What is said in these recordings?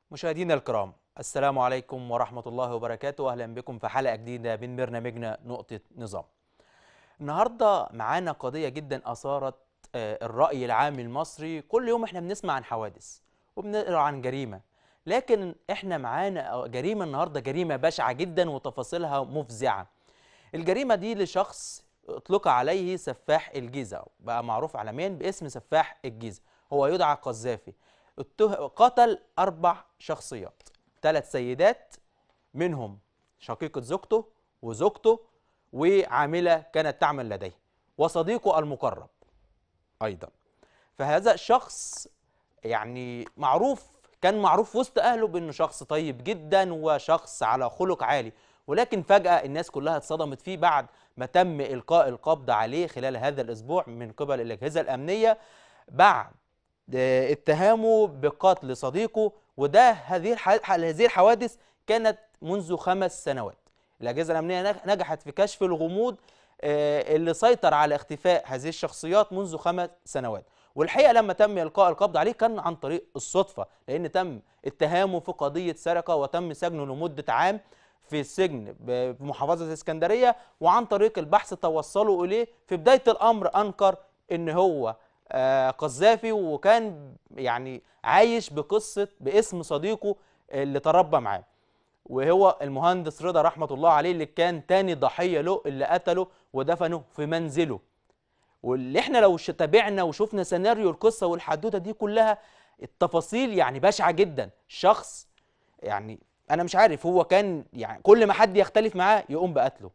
مشاهدينا الكرام السلام عليكم ورحمة الله وبركاته أهلا بكم في حلقة جديدة من برنامجنا نقطة نظام النهاردة معانا قضية جدا أثارت آه، الرأي العام المصري كل يوم احنا بنسمع عن حوادث وبنقرأ عن جريمة لكن احنا معانا جريمة النهاردة جريمة بشعة جدا وتفاصيلها مفزعة الجريمة دي لشخص اطلق عليه سفاح الجيزة بقى معروف عالميا باسم سفاح الجيزة هو يدعى قذافي اتهم- قتل أربع شخصيات ثلاث سيدات منهم شقيقة زوجته وزوجته وعاملة كانت تعمل لديه وصديقه المقرب أيضا فهذا الشخص يعني معروف كان معروف وسط أهله بأنه شخص طيب جدا وشخص على خلق عالي ولكن فجأة الناس كلها اتصدمت فيه بعد ما تم إلقاء القبض عليه خلال هذا الأسبوع من قبل الأجهزة الأمنية بعد آه، اتهامه بقتل صديقه وده هذه الح- هذه الحوادث كانت منذ خمس سنوات الأجهزة الأمنية نج- نجحت في كشف الغموض آه، اللي سيطر على اختفاء هذه الشخصيات منذ خمس سنوات والحقيقة لما تم إلقاء القبض عليه كان عن طريق الصدفة لأن تم اتهامه في قضية سرقة وتم سجنه لمدة عام في السجن ب- بمحافظة الإسكندرية وعن طريق البحث توصلوا إليه في بداية الأمر أنكر إن هو آه، قذافي وكان يعني عايش بقصة باسم صديقه اللي تربى معاه وهو المهندس رضا رحمة الله عليه اللي كان تاني ضحية له اللي قتله ودفنه في منزله واللي احنا لو ش- تابعنا وشفنا سيناريو القصة والحدوتة دي كلها التفاصيل يعني بشعة جدا شخص يعني انا مش عارف هو كان يعني كل ما حد يختلف معاه يقوم بقتله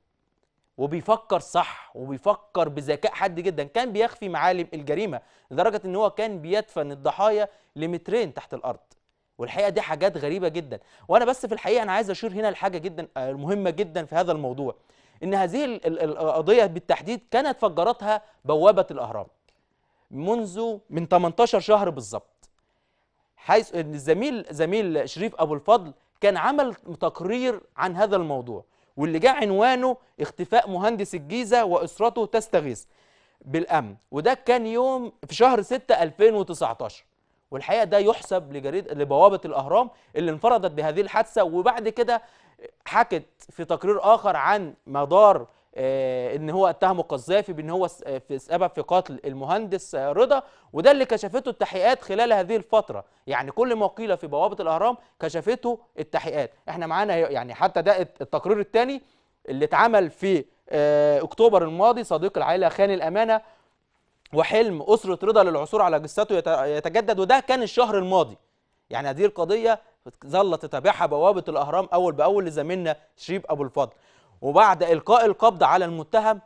وبيفكر صح وبيفكر بذكاء حد جدا كان بيخفي معالم الجريمة لدرجة ان هو كان بيدفن الضحايا لمترين تحت الارض والحقيقة دي حاجات غريبة جدا وانا بس في الحقيقة انا عايز اشير هنا لحاجة جدا آه، مهمة جدا في هذا الموضوع ان هذه ال- ال- القضية بالتحديد كانت فجرتها بوابة الاهرام منذ من 18 شهر بالظبط حيث ان الزميل زميل شريف ابو الفضل كان عمل تقرير عن هذا الموضوع واللي جاء عنوانه اختفاء مهندس الجيزه واسرته تستغيث بالامن وده كان يوم في شهر 6 2019 والحقيقه ده يحسب لجريد لبوابه الاهرام اللي انفردت بهذه الحادثه وبعد كده حكت في تقرير اخر عن مدار آه، ان هو اتهمه قذافي بان هو س- آه، في سبب في قتل المهندس آه، رضا وده اللي كشفته التحقيقات خلال هذه الفتره يعني كل ما قيل في بوابه الاهرام كشفته التحقيقات احنا معانا يعني حتى ده الت- التقرير الثاني اللي اتعمل في آه، اكتوبر الماضي صديق العائله خان الامانه وحلم اسره رضا للعثور على جثته يت- يتجدد وده كان الشهر الماضي يعني هذه القضيه ظلت تتابعها بوابه الاهرام اول باول لزميلنا شريف ابو الفضل وبعد القاء القبض على المتهم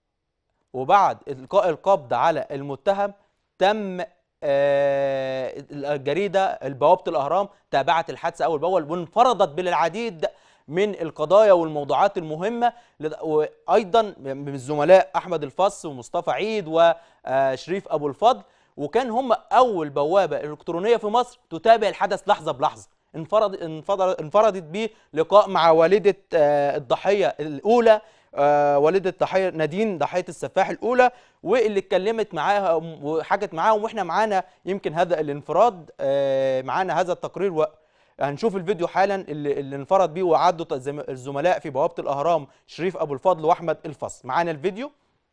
وبعد القاء القبض على المتهم تم آه، الجريده بوابه الاهرام تابعت الحادثه اول باول وانفردت بالعديد من القضايا والموضوعات المهمه لد- وايضا من الزملاء احمد الفص ومصطفى عيد وشريف ابو الفضل وكان هم اول بوابه الكترونيه في مصر تتابع الحدث لحظه بلحظه انفرد انفرد انفردت به لقاء مع والده آه، الضحيه الاولى آه، والده الضحيه نادين ضحيه السفاح الاولى واللي اتكلمت معاها وحكت معاهم واحنا معانا يمكن هذا الانفراد آه، معانا هذا التقرير و هنشوف الفيديو حالا اللي, اللي انفرد بيه وعدوا الزم- الزملاء في بوابه الاهرام شريف ابو الفضل واحمد الفصل معانا الفيديو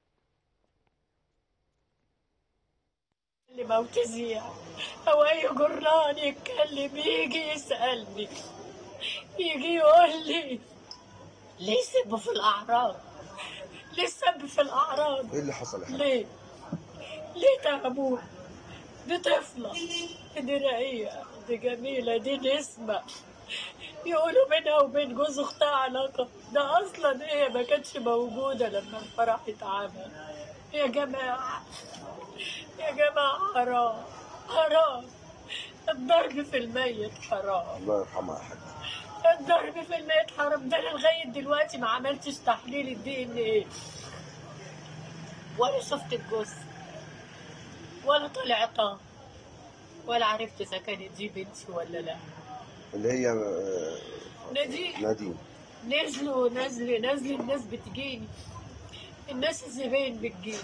اللي موتزيع او اي جران يتكلم يجي يسالني يجي يقول لي ليه سب في الاعراض ليه سب في الاعراض ايه اللي حصل يا حاج؟ ليه ليه تعبوه دي طفلة دي رقيقة دي جميلة دي نسمة يقولوا بينها وبين جوز اختها علاقة ده اصلا هي ما كانتش موجودة لما الفرح اتعمل يا جماعة يا جماعة حرام حرام الضرب في الميت حرام الله يرحمها يا حاج الضرب في الميت حرام ده انا لغاية دلوقتي ما عملتش تحليل الدي ان ايه ولا شفت الجثة ولا طلع طه ولا عرفت اذا كانت دي بنتي ولا لا اللي هي آه، نادين نادين نزلوا نزل نزل الناس بتجيني الناس الزباين بتجيني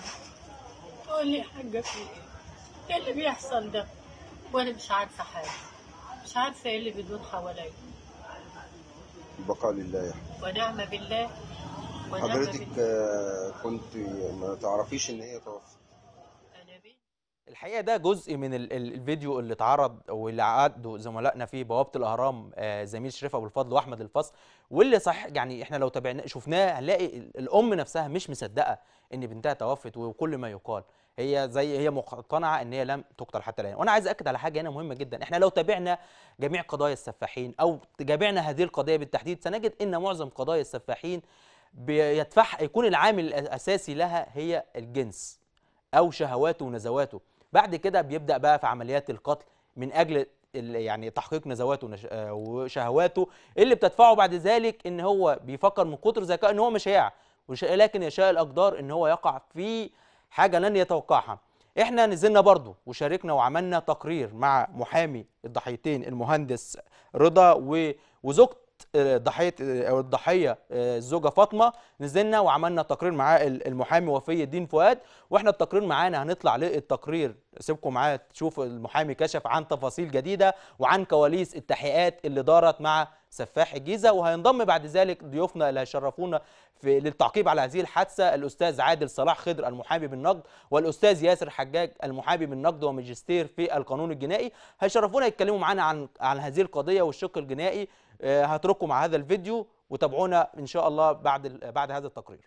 تقول لي يا حاجة في ايه؟ ايه اللي بيحصل ده؟ وانا مش عارفة حاجة مش عارفة ايه اللي بيدور حواليا البقاء لله يا حبيبي. ونعم بالله ونعم حضرتك بالله آه، كنت ما تعرفيش ان هي توفت أنا بنت الحقيقه ده جزء من ال- ال- الفيديو اللي اتعرض واللي عدوا زملائنا في بوابه الاهرام آه، زميل شريف ابو الفضل واحمد الفصل واللي صح يعني احنا لو تابعناه شفناه هنلاقي ال- الام نفسها مش مصدقه ان بنتها توفت وكل ما يقال هي زي هي مقتنعه ان هي لم تقتل حتى الان وانا عايز اكد على حاجه هنا مهمه جدا احنا لو تابعنا جميع قضايا السفاحين او تابعنا هذه القضيه بالتحديد سنجد ان معظم قضايا السفاحين بيدفع يكون العامل الاساسي لها هي الجنس او شهواته ونزواته بعد كده بيبدا بقى في عمليات القتل من اجل ال- يعني تحقيق نزواته ونش- آه، وشهواته اللي بتدفعه بعد ذلك ان هو بيفكر من كتر ذكاء ان هو مش هيقع وش- لكن يشاء الاقدار ان هو يقع في حاجه لن يتوقعها احنا نزلنا برضو وشاركنا وعملنا تقرير مع محامي الضحيتين المهندس رضا و- وزوجة آه، ضحيه آه، او الضحيه آه، الزوجه فاطمه نزلنا وعملنا تقرير معاه ال- المحامي وفي الدين فؤاد واحنا التقرير معانا هنطلع للتقرير سيبكم معايا تشوفوا المحامي كشف عن تفاصيل جديده وعن كواليس التحقيقات اللي دارت مع سفاح الجيزه وهينضم بعد ذلك ضيوفنا اللي هيشرفونا في للتعقيب على هذه الحادثه الاستاذ عادل صلاح خضر المحامي بالنقد والاستاذ ياسر حجاج المحامي بالنقد وماجستير في القانون الجنائي هيشرفونا يتكلموا معانا عن عن هذه القضيه والشق الجنائي آه، هترككم مع هذا الفيديو وتابعونا ان شاء الله بعد ال- بعد هذا التقرير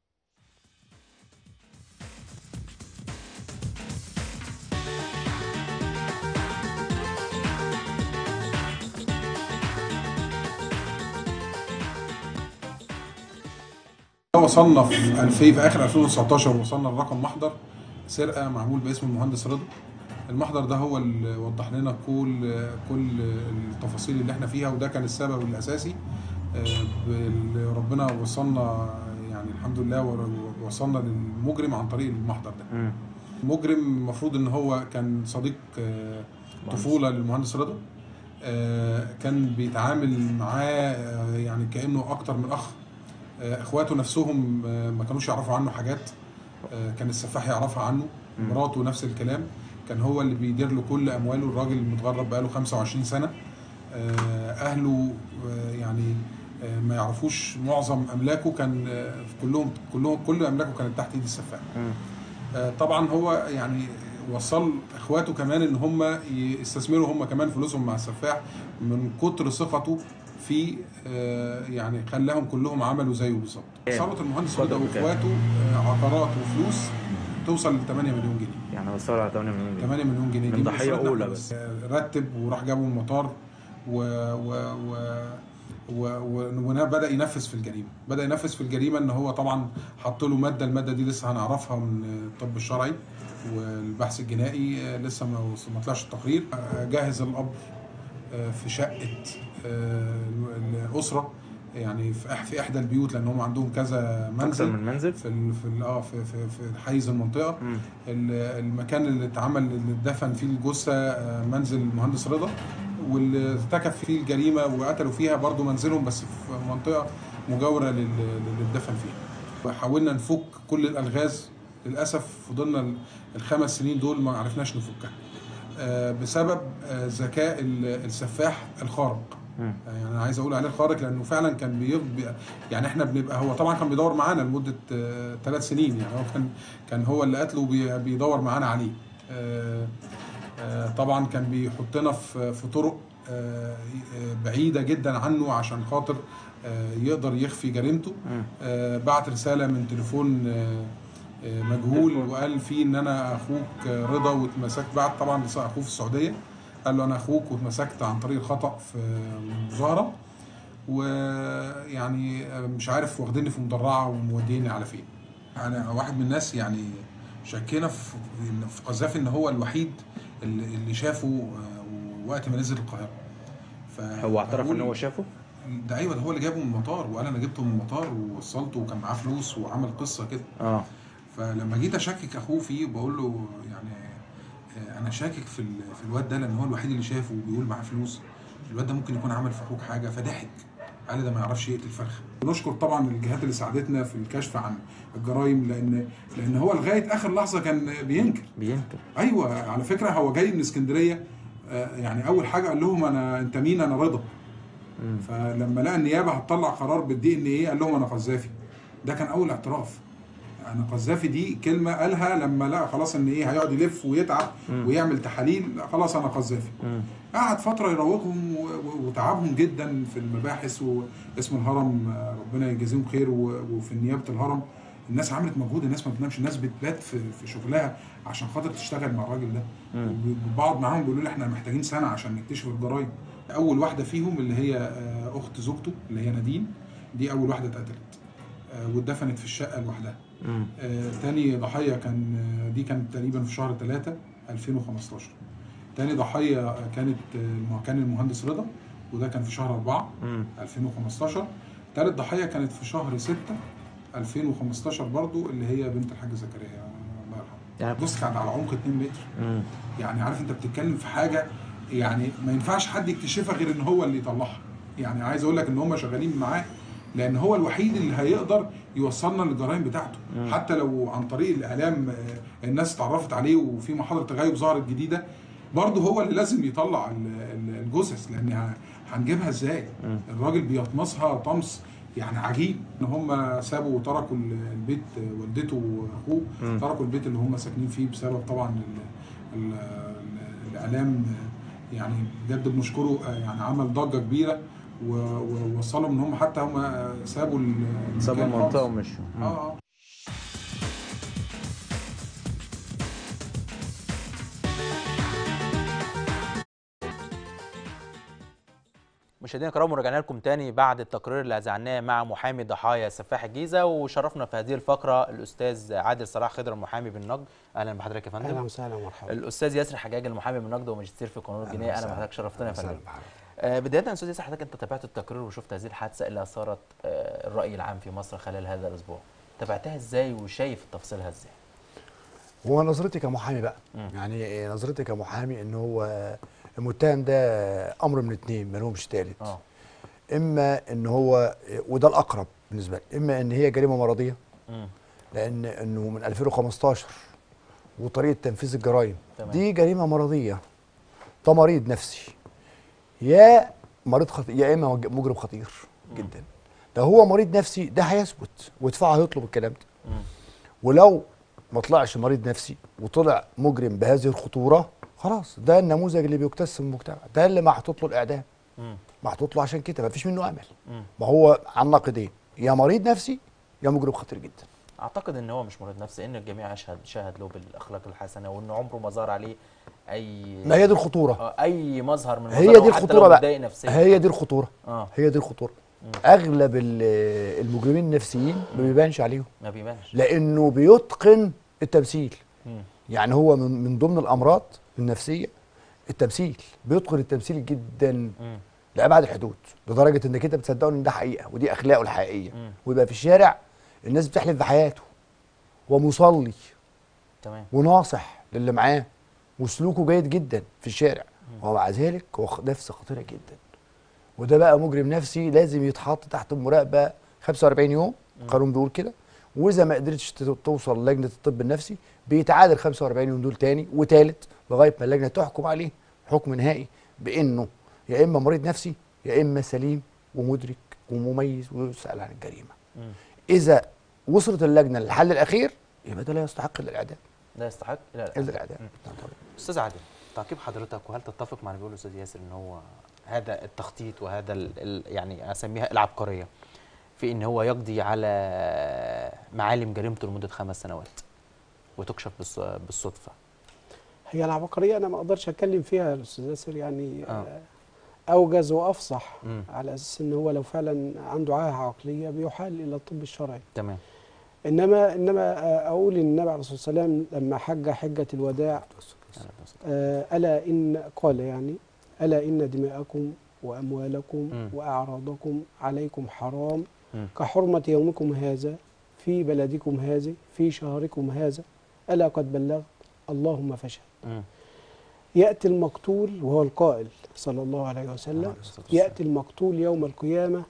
وصلنا في 2000 في اخر 2019 وصلنا لرقم محضر سرقه معمول باسم المهندس رضا المحضر ده هو اللي وضح لنا كل كل التفاصيل اللي احنا فيها وده كان السبب الاساسي آه، باللي ربنا وصلنا يعني الحمد لله ور- وصلنا للمجرم عن طريق المحضر ده مجرم المفروض ان هو كان صديق آه، طفوله للمهندس رضا آه، كان بيتعامل معاه آه، يعني كانه اكتر من اخ آه، اخواته نفسهم آه، ما كانوش يعرفوا عنه حاجات آه، كان السفاح يعرفها عنه مراته نفس الكلام كان هو اللي بيدير له كل امواله الراجل متغرب بقاله 25 سنه آه، اهله آه، يعني آه، ما يعرفوش معظم املاكه كان آه، كلهم كلهم كل املاكه كانت تحت ايد السفاح آه، طبعا هو يعني وصل اخواته كمان ان هم يستثمروا هم كمان فلوسهم مع السفاح من كتر ثقته في آه، يعني خلاهم كلهم عملوا زيه بالظبط ثروه المهندس رضا واخواته آه، عقارات وفلوس توصل ل 8 مليون جنيه يعني وصلوا على 8 مليون جنيه 8 مليون جنيه من دي ضحية بأسرتنا أولى إحنا بس. آه، رتب وراح جابه من المطار و و و و و وبدا ينفذ في الجريمه بدا ينفذ في الجريمه ان هو طبعا حط له ماده الماده دي لسه هنعرفها من الطب الشرعي والبحث الجنائي آه، لسه ما وص- ما طلعش التقرير آه، جهز الاب آه، في شقه آه، الاسره يعني في إح- في احدى البيوت لان هم عندهم كذا اكتر منزل من منزل في ال في ال اه في في, في حيز المنطقه مم. ال- المكان اللي اتعمل اللي اتدفن فيه الجثه آه، منزل المهندس رضا واللي ارتكب فيه الجريمه وقتلوا فيها برضو منزلهم بس في منطقه مجاوره لل- للي اتدفن فيها وحاولنا نفك كل الالغاز للاسف فضلنا ال- الخمس سنين دول ما عرفناش نفكها آه، بسبب آه، ذكاء ال- السفاح الخارق مم. يعني انا عايز اقول عليه خارق لانه فعلا كان بيبقى يعني احنا بنبقى هو طبعا كان بيدور معانا لمده ثلاث سنين يعني هو كان كان هو اللي قتله بي- بيدور معانا عليه آه، آه، طبعا كان بيحطنا في في طرق آه، آه، بعيده جدا عنه عشان خاطر آه، يقدر يخفي جريمته مم. آه، بعت رساله من تليفون آه، آه، مجهول وقال فيه ان انا اخوك آه، رضا واتمسكت بعت طبعا رسالة اخوه في السعوديه قال له انا اخوك واتمسكت عن طريق الخطا في مظاهره ويعني آه، مش عارف واخديني في مدرعه وموديني على فين انا واحد من الناس يعني شكينا في إن- في قذافي ان هو الوحيد اللي اللي شافه آه، وقت ما نزل القاهره ف- هو اعترف ان بقول- هو شافه ده ايوه ده هو اللي جابه من المطار وقال انا جبته من المطار ووصلته وكان معاه فلوس وعمل قصه كده اه فلما جيت اشكك اخوه فيه بقول له يعني آه، انا شاكك في ال- في الواد ده لان هو الوحيد اللي شافه وبيقول معاه فلوس الواد ده ممكن يكون عمل في اخوك حاجه فضحك قال لي ده ما يعرفش يقتل فرخه نشكر طبعا الجهات اللي ساعدتنا في الكشف عن الجرائم لان لان هو لغايه اخر لحظه كان بينكر بينكر ايوه على فكره هو جاي من اسكندريه آه، يعني اول حاجه قال لهم انا انت مين انا رضا فلما لقى النيابه هتطلع قرار بالدي ان ايه قال لهم انا قذافي ده كان اول اعتراف انا قذافي دي كلمه قالها لما لقى خلاص ان ايه هيقعد يلف ويتعب ويعمل تحاليل لا، خلاص انا قذافي قعد فتره يراوغهم و- و- وتعبهم جدا في المباحث واسم الهرم آه، ربنا يجازيهم خير و- وفي نيابه الهرم الناس عملت مجهود الناس ما بتنامش الناس بتبات في, في شغلها عشان خاطر تشتغل مع الراجل ده وبقعد معاهم بيقولوا لي احنا محتاجين سنه عشان نكتشف الجرائم اول واحده فيهم اللي هي آه، اخت زوجته اللي هي نادين دي اول واحده اتقتلت آه، واتدفنت في الشقه لوحدها آه، تاني ضحيه كان آه، دي كانت تقريبا في شهر 3 2015 تاني ضحيه كانت آه، كان المهندس رضا وده كان في شهر 4 2015 تالت ضحيه كانت في شهر 6 2015 برضو اللي هي بنت الحاج زكريا الله يرحمه يعني بص كانت على عمق 2 متر يعني عارف انت بتتكلم في حاجه يعني ما ينفعش حد يكتشفها غير ان هو اللي يطلعها يعني عايز اقول لك ان هم شغالين معاه لان هو الوحيد اللي هيقدر يوصلنا للجرائم بتاعته حتى لو عن طريق الاعلام آه، الناس اتعرفت عليه وفي محاضره تغيب ظهرت جديده برضه هو اللي لازم يطلع ال- ال- الجثث لان ه- هنجيبها ازاي الراجل بيطمسها طمس يعني عجيب ان هم سابوا وتركوا ال- البيت آه، والدته واخوه تركوا البيت اللي هم ساكنين فيه بسبب طبعا ال ال ال الاعلام آه، يعني بجد بنشكره آه، يعني عمل ضجه كبيره و- ووصلهم ان هم حتى هم آه، سابوا ال- سابوا المكان المنطقه خالص. ومشوا اه اه مشاهدينا الكرام ورجعنا لكم تاني بعد التقرير اللي اذعناه مع محامي ضحايا سفاح الجيزه وشرفنا في هذه الفقره الاستاذ عادل صلاح خضر المحامي بالنقد اهلا بحضرتك يا اهلا فندم وسهلا ومرحبا الاستاذ ياسر حجاج المحامي بالنقد وماجستير في القانون أهلاً الجنائي اهلا وسهلاً. بحضرتك شرفتنا يا أهلاً فندم وسهلاً بحضرتك. آه، بدايه يا استاذ ياسر حضرتك انت تابعت التقرير وشفت هذه الحادثه اللي اثارت آه، الراي العام في مصر خلال هذا الاسبوع تابعتها ازاي وشايف تفاصيلها ازاي هو نظرتي كمحامي بقى مم. يعني نظرتي كمحامي ان هو المتهم ده امر من اتنين ما لهمش تالت اه اما ان هو وده الاقرب بالنسبه لي اما ان هي جريمه مرضيه مم. لان انه من 2015 وطريقه تنفيذ الجرائم تمام. دي جريمه مرضيه ده مريض نفسي يا مريض خطير يا اما مجرم خطير جدا ده هو مريض نفسي ده هيثبت ودفاعه هيطلب الكلام ده مم. ولو ما طلعش مريض نفسي وطلع مجرم بهذه الخطوره خلاص ده النموذج اللي بيكتسب في المجتمع ده اللي محطوط له الاعدام مم. محطوط له عشان كده ما فيش منه امل مم. ما هو عن نقيضين يا مريض نفسي يا مجرم خطير جدا اعتقد ان هو مش مريض نفسي ان الجميع شهد شهد له بالاخلاق الحسنه وان عمره ما ظهر عليه اي ما هي دي الخطوره آه، اي مظهر من هي مظاهره دي حتى الخطوره لو بقى متضايق نفسيا هي دي الخطوره اه هي دي الخطوره اغلب ال- المجرمين النفسيين ما بيبانش عليهم ما بيبانش لانه بيتقن التمثيل مم. يعني هو من من ضمن الامراض النفسيه التمثيل بيتقن التمثيل جدا مم. لابعد الحدود لدرجه انك انت بتصدقوا ان ده حقيقه ودي اخلاقه الحقيقيه مم. ويبقى في الشارع الناس بتحلف بحياته ومصلي تمام وناصح للي معاه وسلوكه جيد جدا في الشارع ومع ذلك هو خ- نفس خطيره جدا وده بقى مجرم نفسي لازم يتحط تحت المراقبه 45 يوم القانون بيقول كده واذا ما قدرتش ت- توصل لجنه الطب النفسي بيتعادل 45 يوم دول تاني وتالت لغايه ما اللجنه تحكم عليه حكم نهائي بانه يا اما مريض نفسي يا اما سليم ومدرك ومميز ويسال عن الجريمه مم. اذا وصلت اللجنه للحل الاخير يبقى ده لا يستحق الا الاعدام ده يستحق لا لا الا الاعدام مم. نعم طبعاً. استاذ عادل تعقيب حضرتك وهل تتفق مع اللي بيقوله الاستاذ ياسر ان هو هذا التخطيط وهذا ال ال يعني اسميها العبقريه في ان هو يقضي على معالم جريمته لمده خمس سنوات وتكشف بالص- بالصدفه هي العبقرية أنا ما أقدرش أتكلم فيها يا أستاذ ياسر يعني آه. آه. أوجز وأفصح مم. على أساس إن هو لو فعلا عنده عاهة عقلية بيحال إلى الطب الشرعي تمام إنما إنما آه، أقول إن النبي عليه الصلاة والسلام لما حج حجة الوداع آه، ألا إن قال يعني ألا إن دماءكم وأموالكم مم. وأعراضكم عليكم حرام مم. كحرمة يومكم هذا في بلدكم هذا في شهركم هذا ألا قد بلغت اللهم فاشهد مم. يأتي المقتول وهو القائل صلى الله عليه وسلم عليه الصلاة والسلام. يأتي المقتول يوم القيامة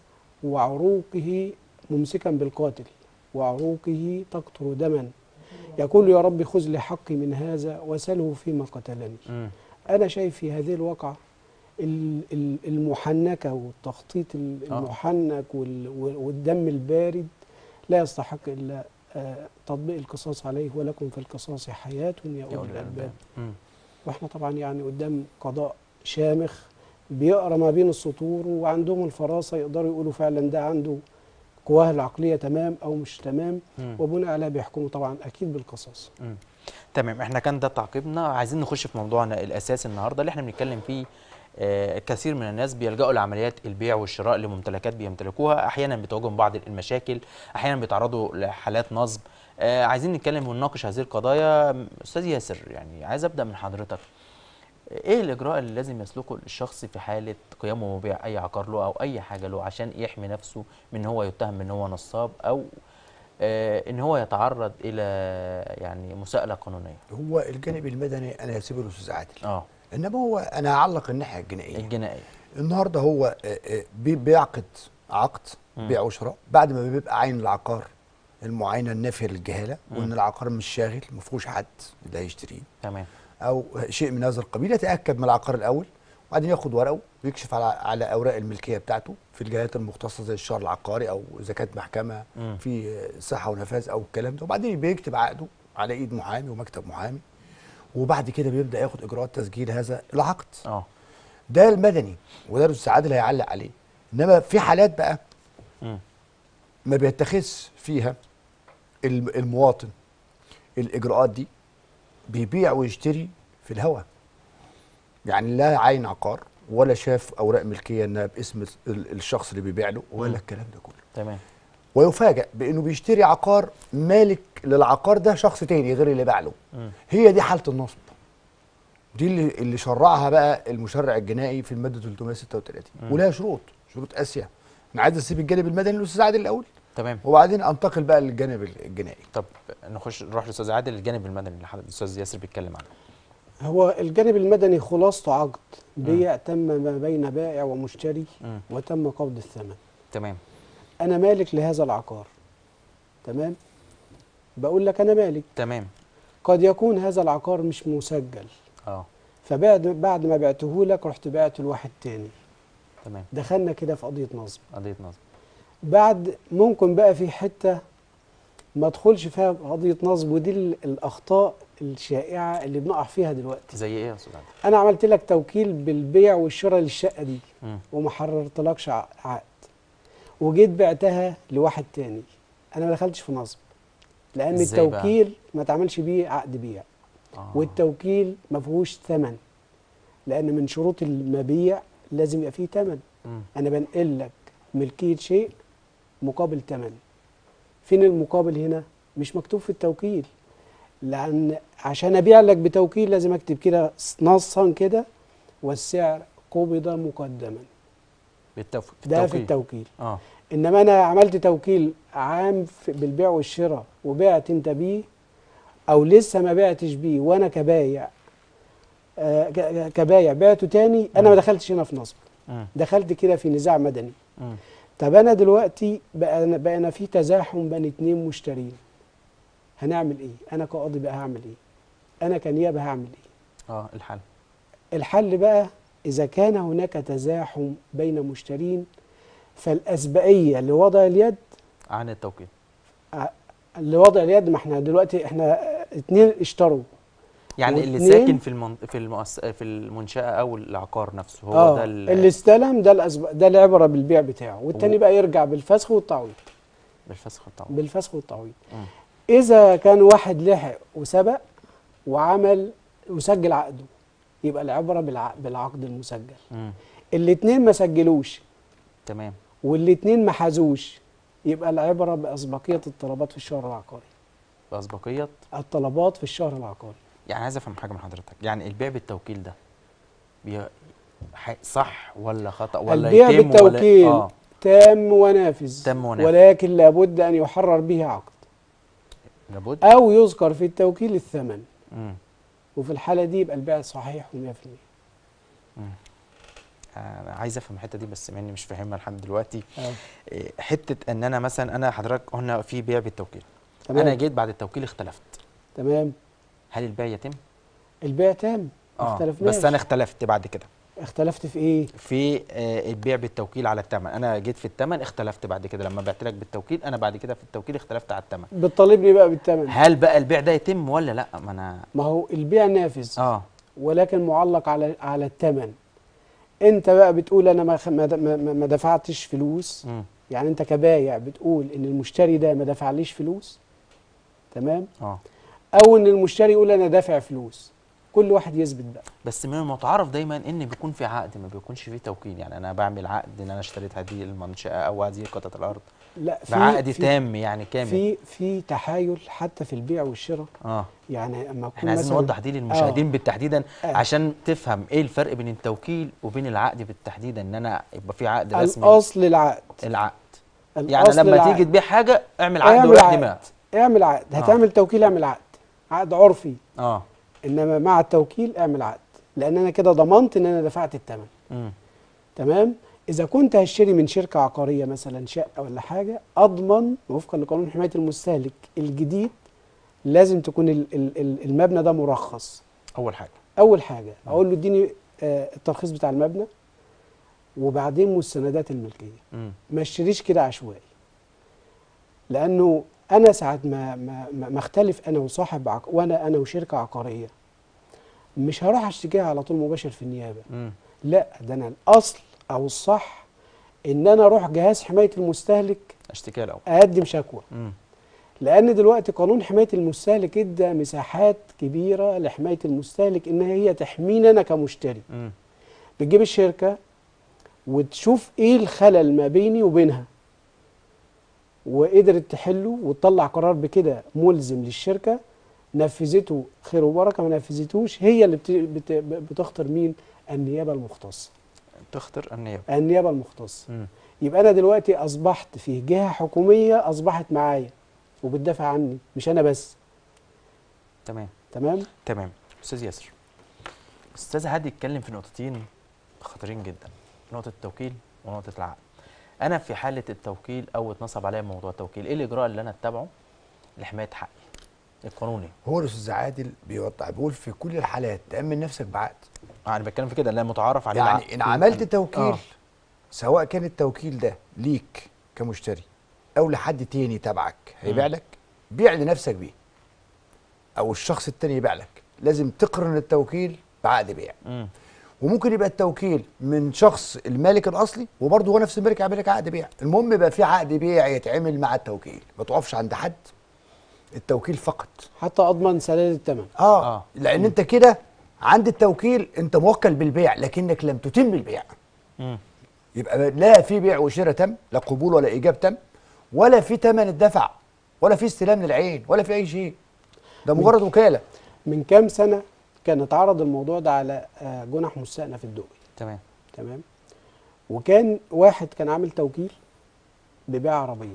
وعروقه ممسكا بالقاتل وعروقه تقطر دما يقول يا رب خذ لي حقي من هذا وسله فيما قتلني مم. انا شايف في هذه الواقعه ال- ال- المحنكه والتخطيط ال- آه. المحنك وال- وال- والدم البارد لا يستحق الا آه، تطبيق القصاص عليه ولكم في القصاص حياه يا يا اولي أولي الالباب الألباب. مم. واحنا طبعا يعني قدام قضاء شامخ بيقرا ما بين السطور وعندهم الفراسه يقدروا يقولوا فعلا ده عنده قواه العقليه تمام او مش تمام مم. وبناء عليها بيحكموا طبعا اكيد بالقصاص مم. تمام احنا كان ده تعقيبنا عايزين نخش في موضوعنا الاساسي النهارده اللي احنا بنتكلم فيه آه، كثير من الناس بيلجأوا لعمليات البيع والشراء لممتلكات بيمتلكوها احيانا بتواجههم بعض المشاكل احيانا بيتعرضوا لحالات نصب آه، عايزين نتكلم ونناقش هذه القضايا استاذ ياسر يعني عايز ابدا من حضرتك ايه الاجراء اللي لازم يسلكه الشخص في حاله قيامه ببيع اي عقار له او اي حاجه له عشان يحمي نفسه من ان هو يتهم ان هو نصاب او آه، ان هو يتعرض الى يعني مساءله قانونيه هو الجانب المدني انا هسيبه للاستاذ عادل اه انما هو انا هعلق الناحيه الجنائيه الجنائيه النهارده هو آه، آه، بي- بيعقد عقد مم. بيع وشراء بعد ما بيبقى عين العقار المعاينه النافيه للجهاله وان العقار مش شاغل ما فيهوش حد اللي هيشتريه تمام او شيء من هذا القبيل يتاكد من العقار الاول وبعدين ياخد ورقه ويكشف على على اوراق الملكيه بتاعته في الجهات المختصه زي الشهر العقاري او اذا كانت محكمه مم. في صحه ونفاذ او الكلام ده وبعدين بيكتب عقده على ايد محامي ومكتب محامي وبعد كده بيبدا ياخد اجراءات تسجيل هذا العقد اه ده المدني وده الاستاذ عادل هيعلق عليه انما في حالات بقى مم. ما بيتخذش فيها الم- المواطن الاجراءات دي بيبيع ويشتري في الهواء يعني لا عين عقار ولا شاف اوراق ملكيه انها باسم ال- الشخص اللي بيبيع له ولا مم. الكلام ده كله تمام ويفاجئ بانه بيشتري عقار مالك للعقار ده شخص تاني غير اللي باع له مم. هي دي حاله النصب دي اللي اللي شرعها بقى المشرع الجنائي في الماده 336 مم. ولها شروط شروط قاسيه انا عايز اسيب الجانب المدني للاستاذ عادل الاول تمام وبعدين انتقل بقى للجانب الجنائي طب نخش نروح للاستاذ عادل الجانب المدني اللي حضرتك الاستاذ ياسر بيتكلم عنه هو الجانب المدني خلاصته عقد بيع تم ما بين بائع ومشتري مم. وتم قبض الثمن تمام انا مالك لهذا العقار تمام بقول لك انا مالك تمام قد يكون هذا العقار مش مسجل اه فبعد بعد ما بعته لك رحت بعته لواحد تاني تمام دخلنا كده في قضيه نصب قضيه نصب بعد ممكن بقى في حته ما ادخلش فيها قضيه نصب ودي ال- الاخطاء الشائعه اللي بنقع فيها دلوقتي زي ايه يا استاذ عادل انا عملت لك توكيل بالبيع والشراء للشقه دي مم. وما حررتلكش ع- عقد وجيت بعتها لواحد تاني انا ما دخلتش في نصب لان إزاي بقى؟ التوكيل ما تعملش بيه عقد بيع آه. والتوكيل ما فيهوش ثمن لان من شروط المبيع لازم يبقى فيه ثمن مم. انا بنقل لك ملكيه شيء مقابل ثمن فين المقابل هنا مش مكتوب في التوكيل لان عشان ابيع لك بتوكيل لازم اكتب كده نصا كده والسعر قبض مقدما بالتوف... في ده في التوكيل. التوكيل اه انما انا عملت توكيل عام في- بالبيع والشراء وبعت انت بيه او لسه ما بعتش بيه وانا كبايع آه، ك- ك- كبايع بعته تاني انا ما دخلتش هنا في نصب مم. دخلت كده في نزاع مدني مم. طب انا دلوقتي بقى أنا بقى أنا في تزاحم بين اتنين مشترين هنعمل ايه انا كقاضي بقى هعمل ايه انا كنيابه هعمل ايه اه الحل الحل بقى اذا كان هناك تزاحم بين مشترين فالاسبقيه لوضع اليد عن التوكيل ع- لوضع اليد ما احنا دلوقتي احنا آه، اتنين اشتروا يعني اللي واتنين- ساكن في المن... في المؤس... في المنشاه او العقار نفسه هو اه ده ال... اللي استلم ده الأسبق ده العبره بالبيع بتاعه والتاني و- بقى يرجع بالفسخ والتعويض بالفسخ طبعا بالفسخ والتعويض مم. اذا كان واحد لحق وسبق وعمل وسجل عقده يبقى العبره بالع... بالعقد المسجل مم. الاتنين ما سجلوش تمام والاتنين ما حازوش يبقى العبره باسبقيه الطلبات في الشهر العقاري بأسبقية الطلبات في الشهر العقاري يعني عايز افهم حاجه من حضرتك يعني البيع بالتوكيل ده بي... ح... صح ولا خطا ولا البيع يتم بالتوكيل ولا اه تام ونافذ تام ونافذ. ولكن لابد ان يحرر به عقد لابد او يذكر في التوكيل الثمن مم. وفي الحاله دي يبقى البيع صحيح 100% انا عايز افهم الحته دي بس ماني مش فاهمها لحد دلوقتي آه. إيه، حته ان انا مثلا انا حضرتك قلنا في بيع بالتوكيل تمام انا جيت بعد التوكيل اختلفت تمام هل البيع يتم البيع تام ما اه اختلفناش بس انا اختلفت بعد كده اختلفت في ايه في آه، البيع بالتوكيل على الثمن انا جيت في الثمن اختلفت بعد كده لما بعت لك بالتوكيل انا بعد كده في التوكيل اختلفت على الثمن بتطالبني بقى بالثمن هل بقى البيع ده يتم ولا لا ما انا ما هو البيع نافذ اه ولكن معلق على على الثمن انت بقى بتقول انا ما خ- ما د- ما- ما- ما دفعتش فلوس مم. يعني انت كبايع بتقول ان المشتري ده ما دفعليش فلوس تمام اه او ان المشتري يقول انا دافع فلوس كل واحد يثبت بقى بس من المتعارف دايما ان بيكون في عقد ما بيكونش فيه توكيل يعني انا بعمل عقد ان انا اشتريت هذه المنشاه او هذه قطعه الارض لا في بعقد في تام يعني كامل في في تحايل حتى في البيع والشراء اه يعني اما احنا اكون عايزين مثلا نوضح دي للمشاهدين بالتحديدا آه. عشان تفهم ايه الفرق بين التوكيل وبين العقد بالتحديد ان انا يبقى في عقد رسمي الاصل العقد العقد يعني الأصل لما العقد. تيجي تبيع حاجه اعمل عقد اعمل وريح عقد دماغ اعمل عقد هتعمل توكيل اعمل عقد عقد عرفي اه انما مع التوكيل اعمل عقد لان انا كده ضمنت ان انا دفعت الثمن امم تمام اذا كنت هشتري من شركه عقاريه مثلا شقه ولا حاجه اضمن وفقا لقانون حمايه المستهلك الجديد لازم تكون ال- ال- ال- المبنى ده مرخص اول حاجه اول حاجه اقول له اديني آه، الترخيص بتاع المبنى وبعدين مستندات الملكيه امم ما اشتريش كده عشوائي لانه انا ساعه ما ما ما ما اختلف انا وصاحب عق... وانا انا وشركه عقاريه مش هروح اشتكيها على طول مباشر في النيابه امم لا ده انا الاصل او الصح ان انا اروح جهاز حمايه المستهلك اشتكي الاول اقدم شكوى امم لان دلوقتي قانون حمايه المستهلك ادى مساحات كبيره لحمايه المستهلك ان هي تحميني انا كمشتري امم بتجيب الشركه وتشوف ايه الخلل ما بيني وبينها وقدرت تحله وتطلع قرار بكده ملزم للشركه نفذته خير وبركه ما نفذتوش هي اللي بت... بت... بتختار مين النيابه المختصه تختار النيابه النيابه المختصه امم يبقى انا دلوقتي اصبحت في جهه حكوميه اصبحت معايا وبتدافع عني مش انا بس تمام تمام تمام استاذ ياسر استاذ هادي اتكلم في نقطتين خطيرين جدا نقطه التوكيل ونقطه العقد انا في حاله التوكيل او اتنصب عليا موضوع التوكيل ايه الاجراء اللي انا اتبعه لحمايه حقي القانوني هو الاستاذ عادل بيوضح بيقول في كل الحالات تامن نفسك بعقد آه، انا بتكلم في كده اللي متعارف عليه يعني العقد. ان عملت توكيل آه. سواء كان التوكيل ده ليك كمشتري او لحد تاني تبعك هيبيع مم. لك بيع لنفسك بيه او الشخص التاني يبيع لك لازم تقرن التوكيل بعقد بيع امم وممكن يبقى التوكيل من شخص المالك الاصلي وبرضه هو نفس المالك يعمل لك عقد بيع المهم يبقى في عقد بيع يتعمل مع التوكيل ما تقفش عند حد التوكيل فقط حتى اضمن سداد الثمن اه, آه. آه. لان انت كده عند التوكيل انت موكل بالبيع لكنك لم تتم البيع امم يبقى لا في بيع وشراء تم لا قبول ولا ايجاب تم ولا في ثمن الدفع ولا في استلام للعين ولا في اي شيء ده مجرد وكاله من كام سنه كان اتعرض الموضوع ده على آه، جنح مستأنف الدقي تمام تمام وكان واحد كان عامل توكيل ببيع عربيه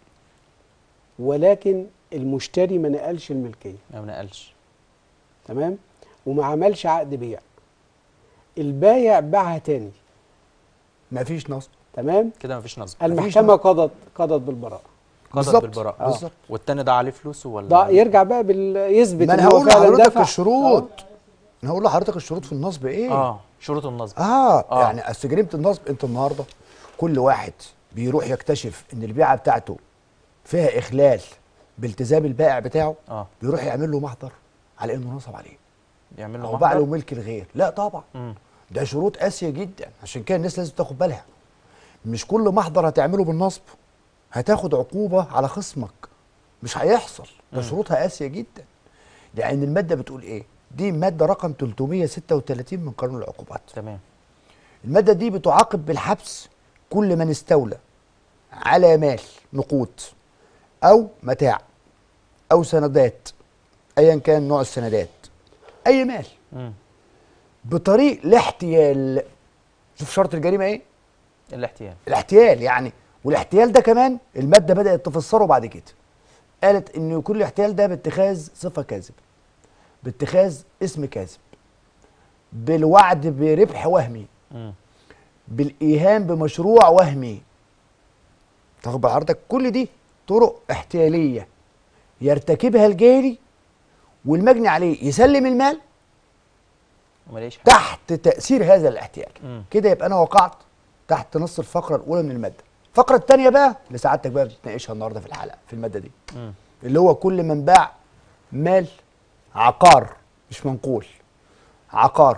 ولكن المشتري ما نقلش الملكيه ما بنقلش تمام وما عملش عقد بيع البايع باعها تاني ما فيش نصب تمام كده مفيش نصب المحكمه قضت قضت بالبراءه قضت بالظبط. بالبراءه آه. بالظبط. والتاني ده عليه فلوسه ولا ده يرجع بقى بال يثبت ما إن انا هو هقول فعلا لحضرتك دفع. الشروط انا هقول لحضرتك الشروط في النصب ايه اه شروط النصب اه, آه. يعني اصل جريمه النصب انت النهارده كل واحد بيروح يكتشف ان البيعه بتاعته فيها اخلال بالتزام البائع بتاعه اه بيروح يعمل له محضر على انه نصب عليه يعمل له او باع له محضر ملك الغير لا طبعا امم ده شروط قاسيه جدا عشان كده الناس لازم تاخد بالها مش كل محضر هتعمله بالنصب هتاخد عقوبه على خصمك مش هيحصل ده شروطها قاسيه جدا لان الماده بتقول ايه دي ماده رقم 336 من قانون العقوبات تمام الماده دي بتعاقب بالحبس كل من استولى على مال نقود او متاع او سندات ايا كان نوع السندات اي مال امم بطريق الاحتيال شوف شرط الجريمه ايه الاحتيال الاحتيال يعني والاحتيال ده كمان الماده بدات تفسره بعد كده قالت ان يكون الاحتيال ده باتخاذ صفه كاذبه باتخاذ اسم كاذب بالوعد بربح وهمي امم بالايهام بمشروع وهمي تاخد بال حضرتك كل دي طرق احتياليه يرتكبها الجاري والمجني عليه يسلم المال وماليش حق تحت تاثير هذا الاحتياج مم. كده يبقى انا وقعت تحت نص الفقره الاولى من الماده الفقره الثانيه بقى اللي سعادتك بقى بتناقشها النهارده في الحلقه في الماده دي مم. اللي هو كل من باع مال عقار مش منقول عقار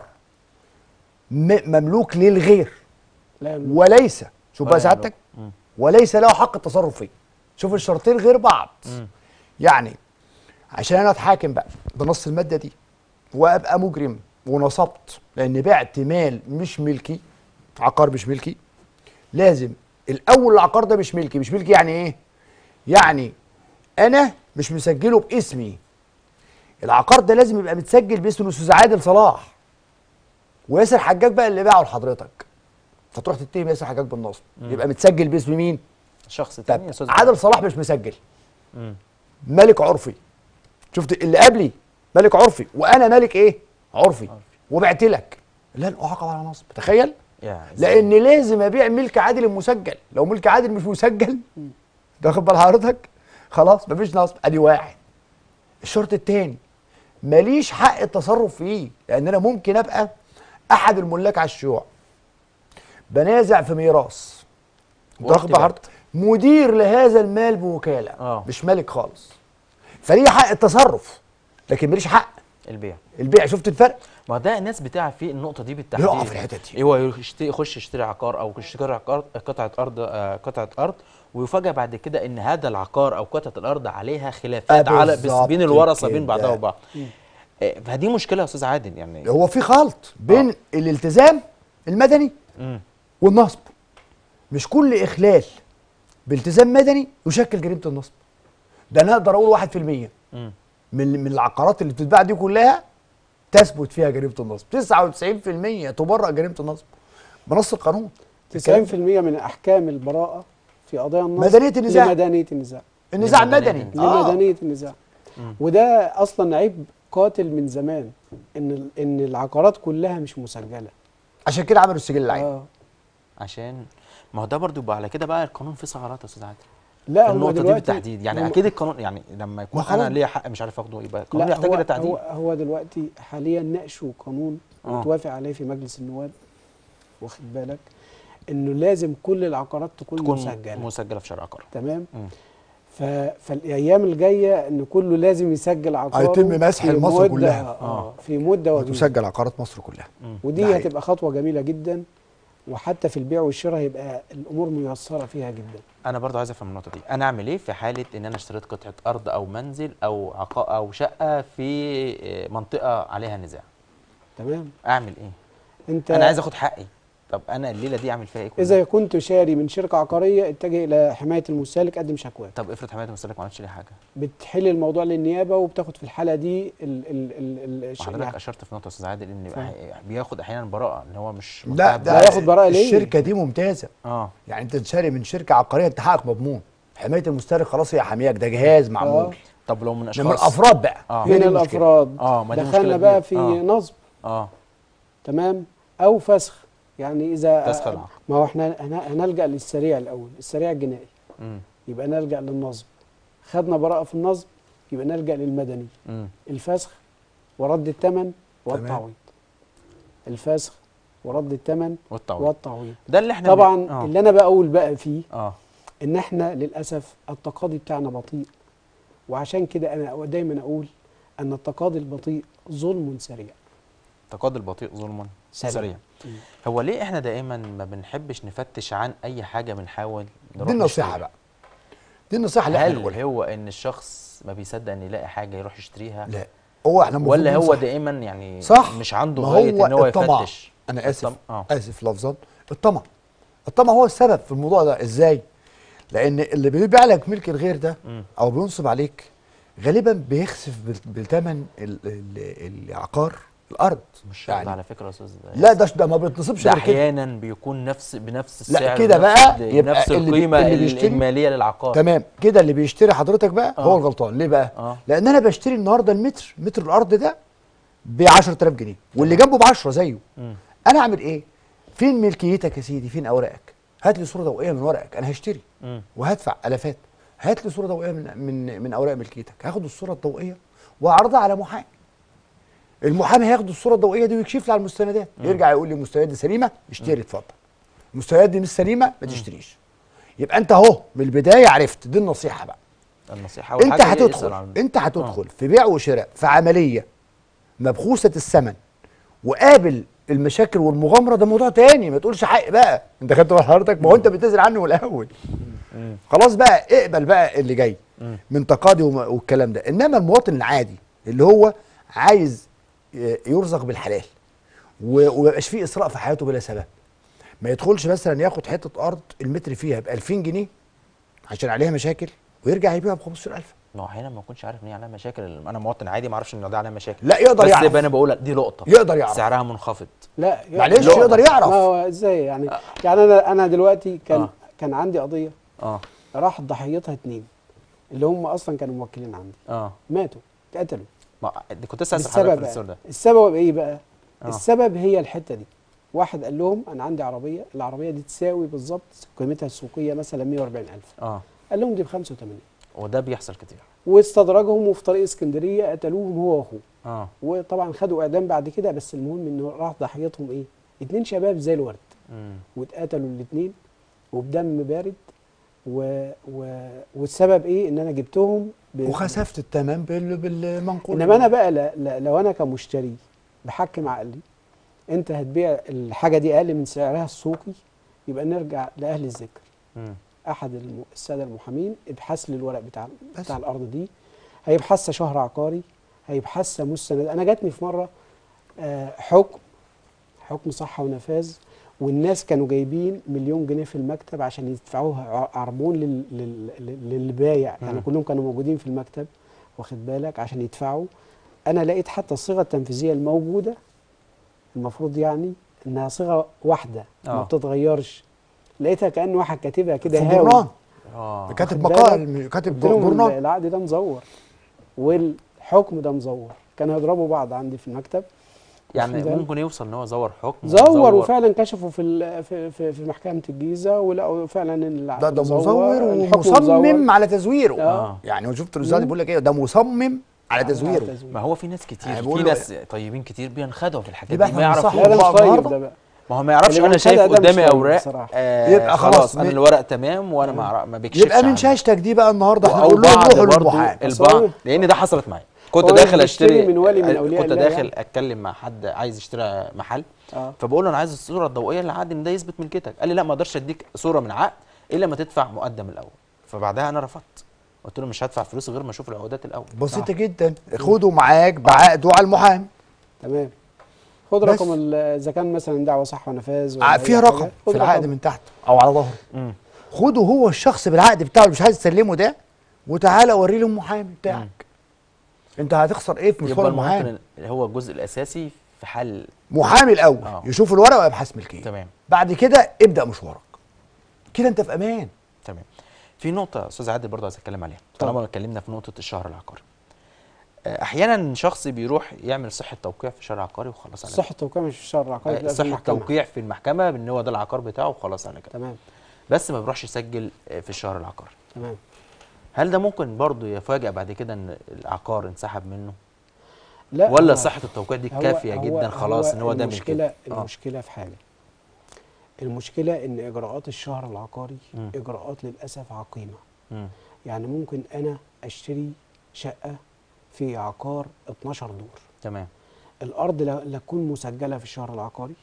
م- مملوك للغير لا وليس شوف ولا بقى سعادتك يملك. مم. وليس له حق التصرف فيه شوف الشرطين غير بعض مم. يعني عشان انا اتحاكم بقى بنص الماده دي وابقى مجرم ونصبت لان بعت مال مش ملكي عقار مش ملكي لازم الاول العقار ده مش ملكي مش ملكي يعني ايه يعني انا مش مسجله باسمي العقار ده لازم يبقى متسجل باسم الاستاذ عادل صلاح وياسر حجاج بقى اللي باعه لحضرتك فتروح تتهم ياسر حجاج بالنصب يبقى متسجل باسم مين شخص طب تاني يا استاذ عادل صلاح مش مسجل مم. ملك عرفي شفت اللي قبلي ملك عرفي وانا ملك ايه عرفي وبعت لك لن اعاقب على نصب تخيل يا لان لازم ابيع ملك عادل مسجل لو ملك عادل مش مسجل ده واخد بال حضرتك خلاص مفيش نصب ادي واحد الشرط الثاني ماليش حق التصرف فيه لان انا ممكن ابقى احد الملاك على الشيوع بنازع في ميراث وقت واخد بال بقى. حضرتك مدير لهذا المال بوكاله آه. مش مالك خالص فليه حق التصرف لكن ماليش حق البيع البيع شفت الفرق ما ده الناس بتعرف في النقطه دي بالتحديد يقع في الحتت دي. هو يشتري يخش يشتري عقار او يشتري عقار قطعه ارض آه، قطعه ارض ويفاجئ بعد كده ان هذا العقار او قطعه الارض عليها خلافات آه، على بس بالظبط بين الورثه بين بعضها كده. وبعض آه، فدي مشكله يا استاذ عادل يعني هو في خلط بين آه. الالتزام المدني مم. والنصب مش كل اخلال بالتزام مدني يشكل جريمه النصب ده انا اقدر اقول 1% مم. من من العقارات اللي بتتباع دي كلها تثبت فيها جريمه النصب 99% تبرأ جريمه النصب بنص القانون 90% من احكام البراءه في قضايا النصب مدنية النزاع. لمدنيه النزاع النزاع لمدنية مدني النزاع. آه. لمدنيه النزاع وده اصلا عيب قاتل من زمان ان ال- ان العقارات كلها مش مسجله عشان كده عملوا السجل العين اه عشان ما هو ده برضو يبقى على كده بقى القانون فيه ثغرات يا استاذ عادل لا في هو النقطه دي دلوقتي بالتحديد يعني هم- اكيد القانون يعني لما يكون ما خلاص. انا ليا حق مش عارف اخده يبقى القانون لا يحتاج هو الى تعديل هو, هو دلوقتي حاليا ناقشوا قانون آه. متوافق عليه في مجلس النواب واخد بالك انه لازم كل العقارات تكون, تكون مسجله مسجله في شرع عقار تمام مم. ف... فالايام الجايه ان كله لازم يسجل عقاره هيتم مسح في مصر مدة- كلها. اه في مده وجيزة. وتسجل عقارات مصر كلها ودي ده حقيقي. هتبقى خطوه جميله جدا وحتى في البيع والشراء هيبقى الامور ميسره فيها جدا انا برضو عايز افهم النقطه دي انا اعمل ايه في حاله ان انا اشتريت قطعه ارض او منزل او عقا او شقه في آه، منطقه عليها نزاع تمام اعمل ايه انت انا عايز اخد حقي طب انا الليله دي اعمل فيها ايه كلها؟ اذا كنت شاري من شركه عقاريه اتجه الى حمايه المستهلك قدم شكوى طب افرض حمايه المستهلك ما عملتش ليه حاجه بتحل الموضوع للنيابه وبتاخد في الحاله دي ال ال ال ال وحضرتك يعني اشرت في نقطه يا استاذ عادل ان فاهم. بيبقى- بياخد احيانا براءه ان هو مش لا متهم ده لا ياخد براءة ليه؟ الشركه دي ممتازه اه يعني انت شاري من شركه عقاريه انت حقك مضمون حمايه المستهلك خلاص هي حامياك ده جهاز معمول طب لو من ده اشخاص من الافراد بقى آه. هي من دي المشكلة. الافراد اه ما دي مشكلة دخلنا كبيرة. بقى في آه. نصب اه تمام او فسخ يعني اذا فسخ العقد. ما هو احنا هن- هنلجا للسريع الاول السريع الجنائي امم يبقى نلجا للنصب خدنا براءه في النصب يبقى نلجا للمدني امم الفسخ ورد الثمن والتعويض الفسخ ورد الثمن والتعويض والتعويض ده اللي احنا طبعا بن- اه اللي انا بقول بقى فيه اه ان احنا للاسف التقاضي بتاعنا بطيء وعشان كده انا دايما اقول ان التقاضي البطيء ظلم سريع تقاضي البطيء ظلم سريع. سريع مم. هو ليه احنا دائما ما بنحبش نفتش عن اي حاجه بنحاول نروح دي النصيحه نشتريها؟ بقى دي النصيحه اللي احنا هل بنقولها هو ان الشخص ما بيصدق ان يلاقي حاجه يروح يشتريها لا هو احنا المفروض ولا هو ننصح. دائما يعني صح مش عنده ما غايه ان هو الطمع. يفتش انا اسف الطم- اه اسف لفظا الطمع الطمع هو السبب في الموضوع ده ازاي لان اللي بيبيع لك ملك الغير ده مم. او بينصب عليك غالبا بيخسف بال- بثمن ال- ال- العقار الارض مش شرط على فكره يا استاذ لا ده ده ما بيتنصبش ده غير كده احيانا بيكون نفس بنفس لا، السعر كده بنفس بقى ال- يبقى نفس اللي بي- القيمه اللي بيشتري- الاجماليه للعقار تمام كده اللي بيشتري حضرتك بقى آه. هو الغلطان ليه بقى اه لان انا بشتري النهارده المتر متر الارض ده ب 10000 جنيه واللي جنبه ب 10 زيه مم. انا اعمل ايه فين ملكيتك يا سيدي فين اوراقك هات لي صوره ضوئيه من ورقك انا هشتري مم. وهدفع الافات هات لي صوره ضوئيه من من من اوراق ملكيتك هاخد الصوره الضوئيه واعرضها على محامي المحامي هياخد الصوره الضوئيه دي ويكشف لي على المستندات يرجع يقول لي المستندات دي سليمه اشتري اتفضل المستندات دي مش سليمه ما تشتريش يبقى انت اهو من البدايه عرفت دي النصيحه بقى النصيحه أول انت حاجة إيه؟ اسأل هتدخل عن- انت هتدخل في بيع وشراء في عمليه مبخوسه الثمن وقابل المشاكل والمغامره ده موضوع تاني ما تقولش حق بقى انت خدت بال حضرتك ما هو انت بتنزل عنه من الاول خلاص بقى اقبل بقى اللي جاي من تقاضي وم- والكلام ده انما المواطن العادي اللي هو عايز ي- يرزق بالحلال و- وما يبقاش فيه اسراء في حياته بلا سبب ما يدخلش مثلا ياخد حته ارض المتر فيها ب 2000 جنيه عشان عليها مشاكل ويرجع يبيعها ب 15000 ما هو احيانا ما اكونش عارف ان هي عليها مشاكل انا مواطن عادي ما اعرفش ان ده عليها مشاكل لا يقدر بس يعرف. يبقى انا بقول دي لقطه يقدر يعرف. سعرها منخفض لا معلش لا. يقدر يعرف ما هو ازاي يعني يعني انا انا دلوقتي كان آه. كان عندي قضيه اه راح ضحيتها اتنين اللي هم اصلا كانوا موكلين عندي اه ماتوا اتقتلوا ما دي كنت لسه اسال حضرتك بالسبب في السؤال ده بقى. السبب ايه بقى آه. السبب هي الحته دي واحد قال لهم انا عندي عربيه العربيه دي تساوي بالظبط قيمتها السوقيه مثلا 140000 اه قال لهم دي ب 85 وده بيحصل كتير واستدرجهم وفي طريق اسكندريه قتلوهم هو واخوه اه وطبعا خدوا اعدام بعد كده بس المهم انه راح ضحيتهم ايه اتنين شباب زي الورد امم واتقتلوا الاتنين وبدم بارد و... و... والسبب ايه ان انا جبتهم ب... وخسفت التمام بال- بالمنقول انما انا بقى لا لا لو انا كمشتري بحكم عقلي انت هتبيع الحاجه دي اقل من سعرها السوقي يبقى نرجع لاهل الذكر امم احد الم... الساده المحامين ابحث لي الورق بتاع بس. بتاع الارض دي هيبحث شهر عقاري هيبحث مستند انا جاتني في مره آه حكم حكم صحه ونفاذ والناس كانوا جايبين مليون جنيه في المكتب عشان يدفعوها ع- عربون لل... لل... لل- للبايع يعني مم. كلهم كانوا موجودين في المكتب واخد بالك عشان يدفعوا انا لقيت حتى الصيغه التنفيذيه الموجوده المفروض يعني انها صيغه واحده ما آه. بتتغيرش لقيتها كان واحد كاتبها كده في هاوي جورنان اه كاتب واخد مقال كاتب قلت لهم جورنال العقد ده مزور والحكم ده مزور كانوا يضربوا بعض عندي في المكتب يعني واخد بالك؟ ممكن يوصل ان هو زور حكم زور وفعلا كشفوا في ال- في في, في محكمه الجيزه ولقوا فعلا ان العقد ده ده مزور، مزور الحكم ومصمم مزور. على تزويره آه. يعني هو شفت الاستاذ بيقول لك ايه ده مصمم على تزويره ما هو في ناس كتير يعني في بقول له- ناس طيبين كتير بينخدعوا في الحاجات يبقى دي ما إحنا بنصحح يعرفوش لا ده مش بعض طيب النهاردة؟ ده بقى ما هو ما يعرفش اللي انا منخدع شايف ده مش قدامي طيب اوراق بصراحة. آه يبقى خلاص خلاص انا م- الورق تمام وانا ما ما بيكشفش يبقى من عنه. شاشتك دي بقى النهارده احنا او نقول لهم بعض روحوا برضه للمحامي البعض هو- لان ده حصلت معايا كنت هو داخل بيشتري اشتري من ولي من أولياء كنت الله داخل يعني. اتكلم مع حد عايز يشتري محل اه فبقول له انا عايز الصوره الضوئيه للعقد ان ده يثبت ملكتك قال لي لا ما اقدرش اديك صوره من عقد الا ما تدفع مقدم الاول فبعدها انا رفضت قلت له مش هدفع فلوس غير ما اشوف العقودات الاول بسيطه جدا خدوا معاك بعقده على المحامي تمام خد بس. رقم ال- اذا كان مثلا دعوه صح ونفاذ ولا ع- أي فيها حاجة، رقم خد في العقد رقم. من تحت او على ظهره امم خده هو الشخص بالعقد بتاعه اللي مش عايز تسلمه ده وتعالى وريه للمحامي بتاعك انت هتخسر ايه في مشوار يبقى المحامي المواطن هو الجزء الاساسي في حل محامي الاول آه. يشوف الورق ويبحث ملكيه تمام بعد كده ابدا مشوارك كده انت في امان تمام في نقطة يا أستاذ عادل برضه عايز أتكلم عليها طالما اتكلمنا في نقطة الشهر العقاري. آه، أحيانا شخص بيروح يعمل صحة توقيع في شهر عقاري وخلاص على صح التوقيع مش في الشهر العقاري كده. لا، آه، في صحة المحكمة. توقيع في المحكمة بأن هو ده العقار بتاعه وخلاص على كده. تمام بس ما بيروحش يسجل آه، في الشهر العقاري. تمام هل ده ممكن برضه يفاجئ بعد كده إن العقار انسحب منه؟ لا ولا هو- صحة التوقيع دي هو- كافية هو- جدا خلاص إن هو ده المشكلة ملكية؟ آه. المشكلة في حاجة المشكلة إن إجراءات الشهر العقاري مم. إجراءات للأسف عقيمة مم. يعني ممكن أنا أشتري شقة في عقار 12 دور تمام الأرض لا لا تكون مسجلة في الشهر العقاري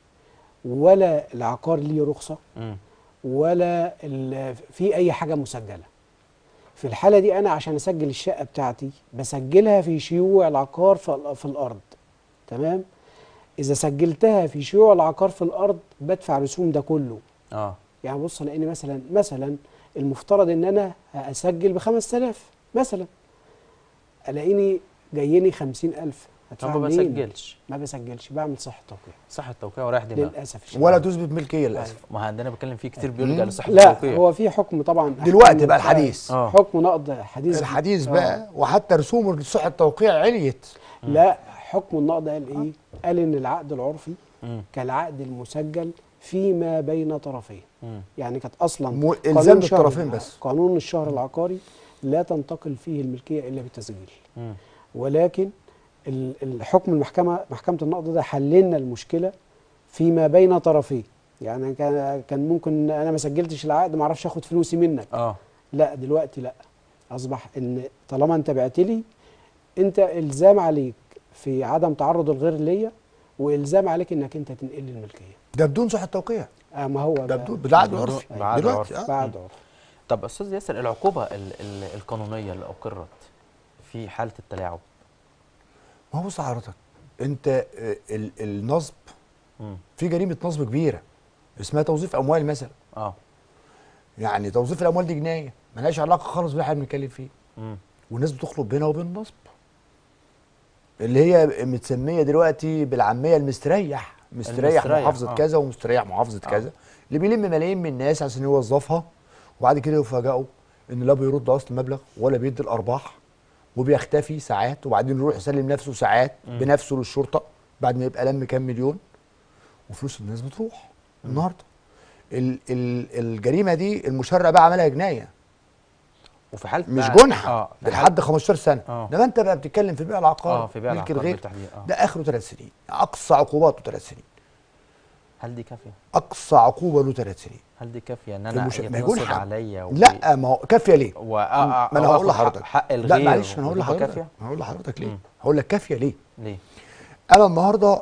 ولا العقار ليه رخصة مم. ولا ال- في اي حاجه مسجله في الحاله دي انا عشان اسجل الشقه بتاعتي بسجلها في شيوع العقار في ال- في الارض تمام اذا سجلتها في شيوع العقار في الارض بدفع رسوم ده كله اه يعني بص لاني مثلا مثلا المفترض ان انا اسجل ب 5000 مثلا الاقيني جايني 50000 طب هدفع ما منين؟ بسجلش ما بسجلش بعمل صح توقيع صحة التوقيع ورايح دماغ للاسف الشديد. ولا تثبت ملكيه للاسف ما عندنا بتكلم فيه كتير بيلجأ مم. لصحة لا التوقيع هو في حكم طبعا دلوقتي أحكام بقى الحديث آه. حكم نقض حديث الحديث آه. بقى وحتى رسوم صحه التوقيع عليت لا حكم النقض قال ايه؟ قال ان العقد العرفي مم. كالعقد المسجل فيما بين طرفين مم. يعني كانت اصلا مو- قانون إلزام الشهر- بالطرفين بس. قانون الشهر العقاري لا تنتقل فيه الملكيه الا بالتسجيل مم. ولكن ال- الحكم المحكمه محكمه النقض ده حللنا المشكله فيما بين طرفين يعني كان كان ممكن انا ما سجلتش العقد ما اعرفش اخد فلوسي منك اه لا دلوقتي لا اصبح ان طالما انت بعت لي انت الزام عليك في عدم تعرض الغير ليا والزام عليك انك انت تنقل لي الملكيه ده بدون صحه توقيع آه ما هو ده بقى- بدون بالعقد بدون- العرفي بعقد دلوقتي عرفي. آه. بعد عرف طب استاذ ياسر العقوبه ال ال القانونيه اللي اقرت في حاله التلاعب ما هو بص حضرتك انت آه، ال- النصب مم. في جريمه نصب كبيره اسمها توظيف اموال مثلا اه يعني توظيف الاموال دي جنايه ملهاش علاقه خالص باللي احنا بنتكلم فيه مم. والناس بتخلط بينها وبين النصب اللي هي متسميه دلوقتي بالعاميه المستريح مستريح المستريح، محافظه آه. كذا ومستريح محافظه آه. كذا اللي بيلم ملايين من الناس عشان يوظفها وبعد كده يفاجئوا ان لا بيرد اصل المبلغ ولا بيدي الارباح وبيختفي ساعات وبعدين يروح يسلم نفسه ساعات مم. بنفسه للشرطه بعد ما يبقى لم كام مليون وفلوس الناس بتروح النهارده ال ال الجريمه دي المشرع بقى عملها جنايه وفي حاله مش بقى- جنحه اه ده في لحد 15 سنه آه. انما انت بقى بتتكلم في بيع العقار اه في بيع ملك العقار الغير بالتحديد اه ده اخره ثلاث سنين اقصى عقوباته ثلاث سنين هل دي كافيه؟ اقصى عقوبه له ثلاث سنين هل دي كافيه ان في انا المش- ما يتنصب يكون حق. عليا و... لا ما هو كافيه ليه؟ و... ما انا هقول لحضرتك حق لا الغير معلش ما انا هقول وتبقى لحضرتك كافيه ما هقول لحضرتك ليه؟ مم. هقول لك كافيه ليه؟ ليه؟ انا النهارده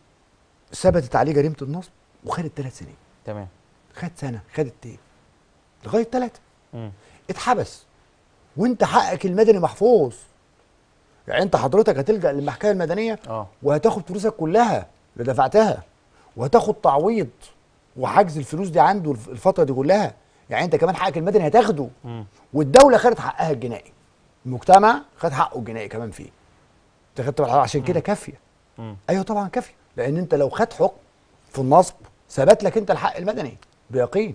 ثبتت عليه جريمه النصب وخدت ثلاث سنين تمام خد سنه خدت ايه؟ لغايه ثلاثه مم. اتحبس وانت حقك المدني محفوظ يعني انت حضرتك هتلجا للمحكمه المدنيه اه وهتاخد فلوسك كلها اللي دفعتها وهتاخد تعويض وحجز الفلوس دي عنده الف- الفتره دي كلها يعني انت كمان حقك المدني هتاخده مم. والدوله خدت حقها الجنائي المجتمع خد حقه الجنائي كمان فيه انت خدت بالك؟ عشان كده كافيه مم. ايوه طبعا كافيه لان انت لو خدت حكم في النصب ثبت لك انت الحق المدني بيقين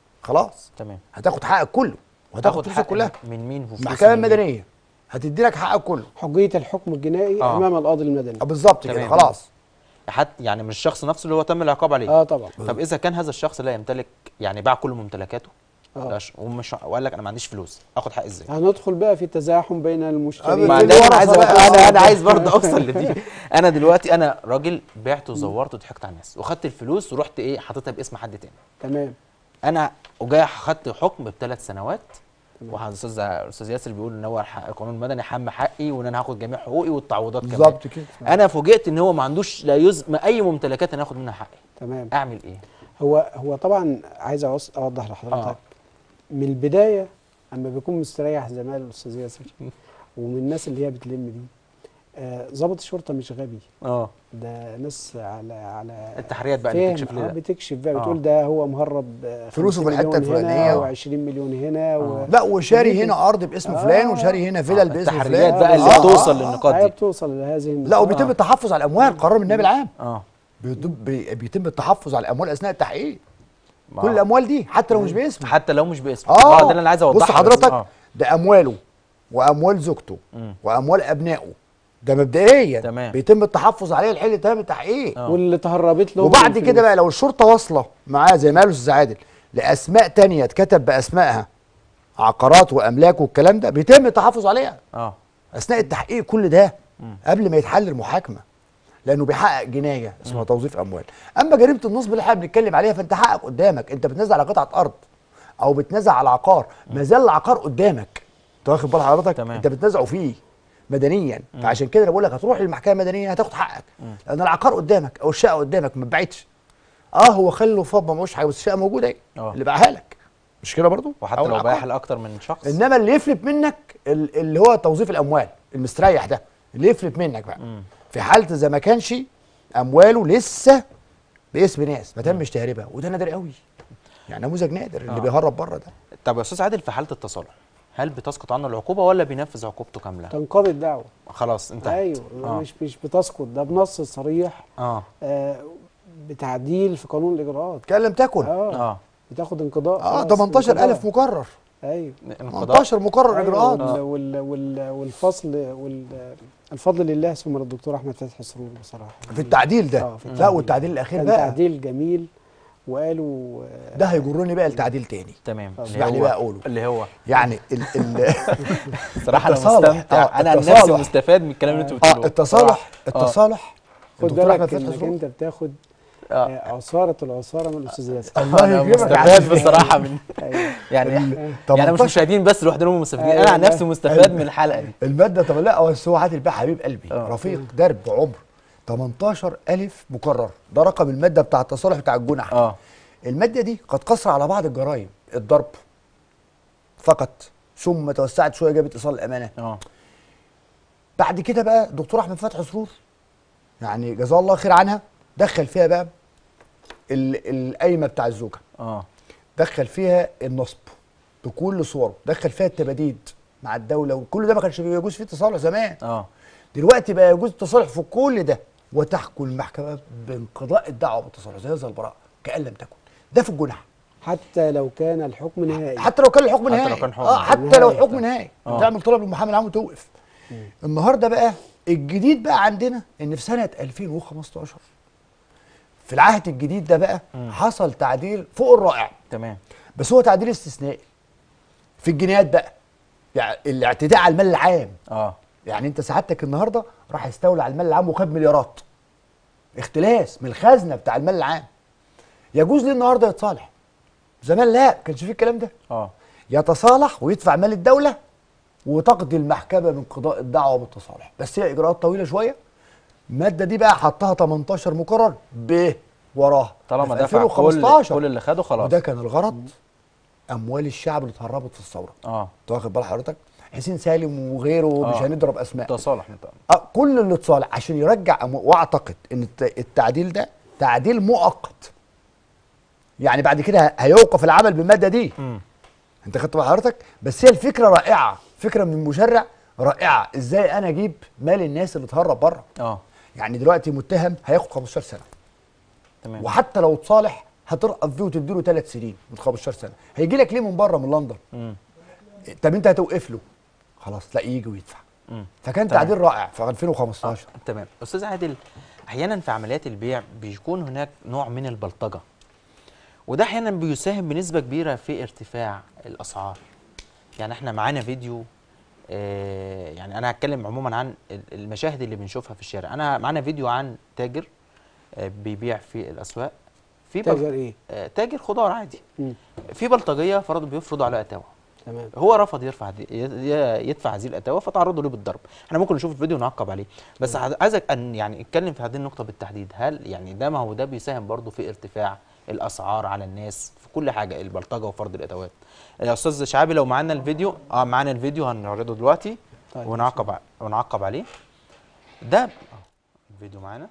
خلاص تمام هتاخد حقك كله وهتاخد تاخد فلوسك حق كلها من مين وفلوس المحكمه من مين؟ المدنيه هتدي لك حقك كله حجيه الحكم الجنائي آه. امام القاضي المدني آه، بالظبط كده تمام. خلاص حتى يعني مش الشخص نفسه اللي هو تم العقاب عليه اه طبعا طب اذا كان هذا الشخص لا يمتلك يعني باع كل ممتلكاته اه لاش- ومش وقال لك انا ما عنديش فلوس اخد حق ازاي هندخل بقى في تزاحم بين المشترين أبدا. ما دي ده انا الورثة عايز بقى. انا انا عايز برضه اوصل لدي انا دلوقتي انا راجل بعت وزورت وضحكت على الناس وخدت الفلوس ورحت ايه حاططها باسم حد تاني تمام انا وجاي خدت حكم بثلاث سنوات والاستاذ الاستاذ ياسر بيقول ان هو الح- القانون المدني حم حقي وان انا هاخد جميع حقوقي والتعويضات كمان بالظبط كده انا فوجئت ان هو ما عندوش لا يز ما اي ممتلكات انا اخد منها حقي تمام اعمل ايه هو هو طبعا عايز أوص- اوضح لحضرتك آه. من البدايه اما بيكون مستريح زي ما قال الاستاذ ياسر ومن الناس اللي هي بتلم دي آه، ضابط الشرطه مش غبي اه ده ناس على على التحريات بقى اللي فاهم، بتكشف اه لنا بتكشف بقى آه. بتقول ده هو مهرب آه، فلوسه 50 في الحتة مليون الفلانية. هنا و20 مليون هنا و... لا وشاري ودي- هنا ارض باسم آه. فلان وشاري هنا فيلل باسم التحريات فلان بقى اللي آه، بتوصل آه، آه. للنقاط هي دي بتوصل لهذه لا النقاط. وبيتم التحفظ على الاموال قرار من النائب العام اه بيتم بي- بيتم التحفظ على الاموال اثناء التحقيق ما- كل الاموال دي حتى لو مش باسمه حتى لو مش باسم اه ده اللي انا عايز اوضحه بص بس. حضرتك آه. ده امواله واموال زوجته مم. واموال ابنائه ده مبدئيا تمام. بيتم التحفظ عليه الحل تمام التحقيق آه. واللي تهربت له وبعد كده بقى لو الشرطه واصله معاه زي ما قال الاستاذ عادل لاسماء تانية اتكتب باسمائها عقارات واملاك والكلام ده بيتم التحفظ عليها اه اثناء التحقيق كل ده قبل ما يتحل المحاكمه لانه بيحقق جنايه اسمها توظيف اموال اما جريمه النصب اللي احنا بنتكلم عليها فانت حقك قدامك انت بتنزل على قطعه ارض او بتنزل على عقار ما زال العقار قدامك انت واخد بال حضرتك تمام. انت بتنزعه فيه مدنيا فعشان كده انا بقول لك هتروح للمحكمه المدنيه هتاخد حقك لان العقار قدامك او الشقه قدامك ما اتباعتش اه هو خلوا فاض ما معهوش حاجه بس الشقه موجوده اهي آه. اللي باعها لك مش كده برضو وحتى أو لو العقار. بايع لاكتر من شخص انما اللي يفلت منك ال- اللي هو توظيف الاموال المستريح ده اللي يفلت منك بقى في حاله اذا ما كانش امواله لسه باسم ناس ما تمش تهريبها وده نادر قوي يعني نموذج نادر اللي آه. بيهرب بره ده طب يا استاذ عادل في حاله التصالح هل بتسقط عنه العقوبه ولا بينفذ عقوبته كامله تنقضي الدعوه خلاص انتهت ايوه آه. مش مش بتسقط ده بنص صريح اه آه بتعديل في قانون الاجراءات كان لم تكن اه اه بتاخد انقضاء اه خلاص، 18000 انقضاء. مكرر ايوه انقضاء 18 مكرر أيوة، اجراءات وال وال وال والفصل وال الفضل لله ثم للدكتور احمد فتحي سرور بصراحه في التعديل ده آه، في لا التعديل. والتعديل الاخير كان بقى تعديل جميل وقالوا آه، ده هيجرني بقى لتعديل تاني تمام اللي اسمعني هو- بقى أقوله. اللي هو يعني ال ال صراحه انا التصالح. مستمتع آه، انا عن نفسي التصالح. مستفاد من الكلام اللي انتوا اه بتقولوه التصالح صراحة. التصالح خد الدكتور أحمد بالك فتحي انك سرور. انت بتاخد آه. آه، عصاره العصاره من الاستاذ ياسر الله انا يكرمك مستفاد عارف. بصراحه من أيوة. يعني ال- يعني مش 18 مشاهدين بس لوحدهم مستفيدين أيوة انا عن والله. نفسي مستفاد من الحلقه دي المادة طب لا هو هو عادل بقى حبيب قلبي آه. رفيق درب عمر 18000 مكرر ده رقم المادة بتاع التصالح بتاع الجنح اه المادة دي قد قصر على بعض الجرائم الضرب فقط ثم توسعت شوية جابت إيصال الأمانة اه بعد كده بقى دكتور أحمد فتحي سرور يعني جزاه الله خير عنها دخل فيها بقى ال- القايمة بتاع الزوجة اه دخل فيها النصب بكل صوره دخل فيها التباديد مع الدولة وكل ده ما كانش بيجوز فيه تصالح زمان اه دلوقتي بقى يجوز التصالح في كل ده وتحكم المحكمة بانقضاء الدعوة بالتصالح زي هذا البراءة كأن لم تكن ده في الجنح حتى لو كان الحكم نهائي حتى لو كان الحكم حتى لو نهائي كان حكم اه حتى لو نهائي. حكم نهائي آه. تعمل طلب للمحامي العام وتوقف النهارده بقى الجديد بقى عندنا ان في سنه 2015 في العهد الجديد ده بقى حصل تعديل فوق الرائع تمام بس هو تعديل استثنائي في الجنايات بقى يعني الاعتداء على المال العام اه يعني انت سعادتك النهارده راح يستولى على المال العام وخد مليارات اختلاس من الخزنه بتاع المال العام يجوز ليه النهارده يتصالح زمان لا كانش فيه الكلام ده اه يتصالح ويدفع مال الدوله وتقضي المحكمه من قضاء الدعوه بالتصالح بس هي اجراءات طويله شويه الماده دي بقى حطها 18 مقرر ب وراها طالما في دفع كل 2015 كل اللي خده خلاص وده كان الغرض اموال الشعب اللي اتهربت في الثوره اه انت واخد بال حضرتك حسين سالم وغيره مش آه. هنضرب اسماء تصالح نتقل. آه، كل اللي اتصالح عشان يرجع أمو... واعتقد ان الت- التعديل ده تعديل مؤقت يعني بعد كده هيوقف العمل بالماده دي مم. انت خدت بال حضرتك بس هي الفكره رائعه فكره من المشرع رائعه ازاي انا اجيب مال الناس اللي اتهرب بره اه يعني دلوقتي متهم هياخد 15 سنه تمام وحتى لو اتصالح هترقب فيه وتديله ثلاث سنين من 15 سنه هيجي لك ليه من بره من لندن مم. طب انت هتوقف له خلاص لا يجي ويدفع مم. فكان تمام. تعديل رائع في 2015 تمام استاذ عادل احيانا في عمليات البيع بيكون هناك نوع من البلطجه وده احيانا بيساهم بنسبه كبيره في ارتفاع الاسعار يعني احنا معانا فيديو آه يعني انا هتكلم عموما عن ال- المشاهد اللي بنشوفها في الشارع انا معانا فيديو عن تاجر آه بيبيع في الاسواق في بل- تاجر ايه؟ آه تاجر خضار عادي مم. في بلطجيه فرضوا بيفرضوا عليه اتاوه تمام هو رفض يرفع دي ي- يدفع هذه الاتاوه فتعرضوا له بالضرب احنا ممكن نشوف الفيديو ونعقب عليه بس عايز- عايزك ان يعني اتكلم في هذه النقطه بالتحديد هل يعني ده ما هو ده بيساهم برضه في ارتفاع الاسعار على الناس في كل حاجه البلطجه وفرض الاتوات يا استاذ شعبي لو معانا الفيديو اه معانا الفيديو هنعرضه دلوقتي طيب، ونعقب ع- ونعقب عليه ده آه، الفيديو معانا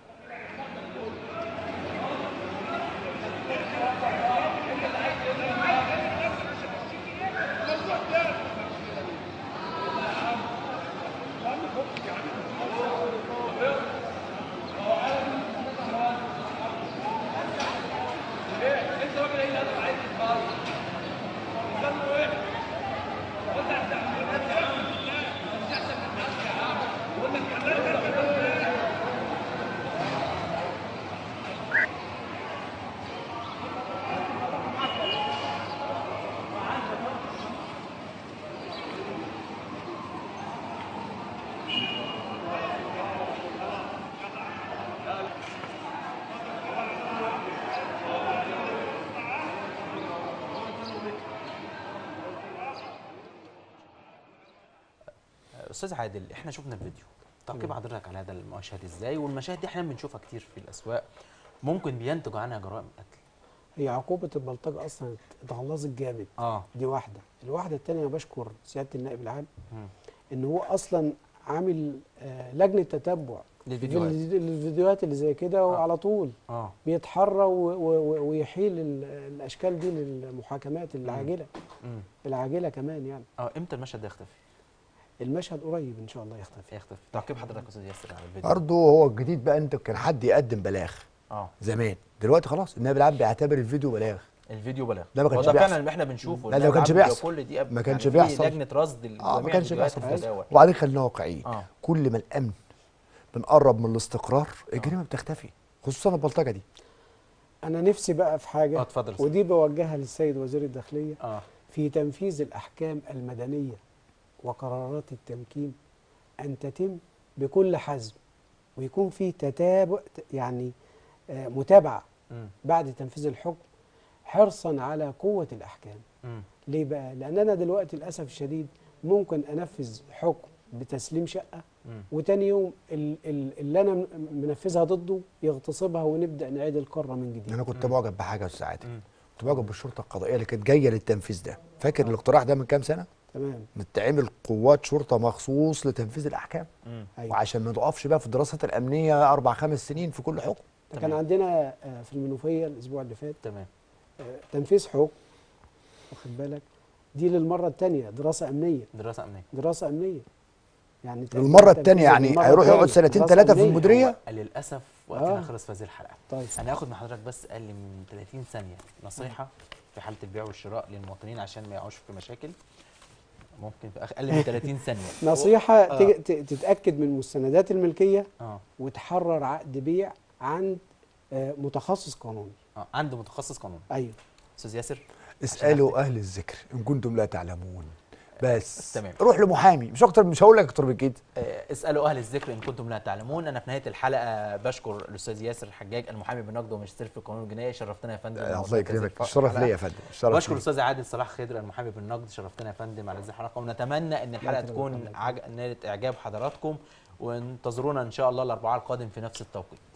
استاذ عادل احنا شفنا الفيديو تعقيب حضرتك على هذا المشهد ازاي والمشاهد دي احنا بنشوفها كتير في الاسواق ممكن بينتج عنها جرائم قتل هي عقوبة البلطجة أصلا اتغلظت جامد اه دي واحدة الواحدة التانية بشكر سيادة النائب العام مم. إن هو أصلا عامل آه لجنة تتبع للفيديوهات. في الفيديوهات اللي زي كده وعلى طول اه بيتحرى و- و- و- ويحيل ال- الأشكال دي للمحاكمات العاجلة مم. العاجلة كمان يعني اه امتى المشهد ده يختفي؟ المشهد قريب إن شاء الله يختفي يختفي تعقيب حضرتك يا استاذ ياسر على الفيديو برضه هو الجديد بقى انت كان حد يقدم بلاغ اه زمان دلوقتي خلاص النائب العام بيعتبر الفيديو بلاغ الفيديو بلاغ ده ما كانش وده بيحصل. فعلا اللي احنا بنشوفه لا، ده ما كانش النائب بيحصل. كل دقيقه ما كانش يعني في بيحصل. لجنه رصد اه لجميع ما كانش الفيديوهات بيحصل التداول وبعدين خلينا واقعيين اه كل ما الامن بنقرب من الاستقرار الجريمه بتختفي خصوصا البلطجه دي انا نفسي بقى في اه حاجه اتفضل يا أستاذ. ودي بوجهها للسيد وزير الداخليه اه في تنفيذ الاحكام المدنيه وقرارات التمكين ان تتم بكل حزم ويكون في تتابع يعني آه، متابعه مم. بعد تنفيذ الحكم حرصا على قوه الاحكام مم. ليه بقى لان انا دلوقتي للاسف الشديد ممكن انفذ حكم بتسليم شقه مم. وتاني يوم ال- ال- اللي انا م- منفذها ضده يغتصبها ونبدا نعيد القاره من جديد انا كنت معجب بحاجه يا استاذ عادل مم. كنت معجب بالشرطه القضائيه اللي كانت جايه للتنفيذ ده فاكر الاقتراح ده من كام سنه تمام نتعمل قوات شرطه مخصوص لتنفيذ الاحكام مم. ايوه وعشان ما نقفش بقى في الدراسات الامنيه اربع خمس سنين في كل حكم ده كان تمام. عندنا آه، في المنوفيه الاسبوع اللي فات تمام آه، تنفيذ حكم واخد بالك دي للمره الثانيه دراسه امنيه دراسه امنيه دراسه امنيه يعني تأكيد المره التنفيذ الثانيه يعني للمرة هيروح يقعد التانية. سنتين دراسة ثلاثه في أمنية. المديريه هو للاسف وقتنا آه. خلص في هذه الحلقه طيب انا هاخد من حضرتك بس اقل من 30 ثانيه نصيحه في حاله البيع والشراء للمواطنين عشان ما يقعوش في مشاكل ممكن في أخ- اقل من 30 ثانيه نصيحه آه. تج- ت- تتاكد من مستندات الملكيه اه وتحرر عقد بيع عند آه، متخصص قانوني اه عنده متخصص قانون ايوه استاذ ياسر اسالوا اهل الذكر ان كنتم لا تعلمون بس تمام. روح لمحامي مش اكتر مش هقول لك اكتر من كده آه، اسالوا اهل الذكر ان كنتم لا تعلمون انا في نهايه الحلقه بشكر الاستاذ ياسر الحجاج المحامي بالنقد وماجستير في القانون الجنائي شرفتنا يا فندم الله ونورتنا في هذه يكرمك الف- الشرف الحلقة. ليا يا فندم الشرف بشكر ليا. الاستاذ عادل صلاح خضر المحامي بالنقد شرفتنا يا فندم على هذه الحلقه ونتمنى ان الحلقه يكرمك، تكون الله يكرمك. عج... نالت اعجاب حضراتكم وانتظرونا ان شاء الله الاربعاء القادم في نفس التوقيت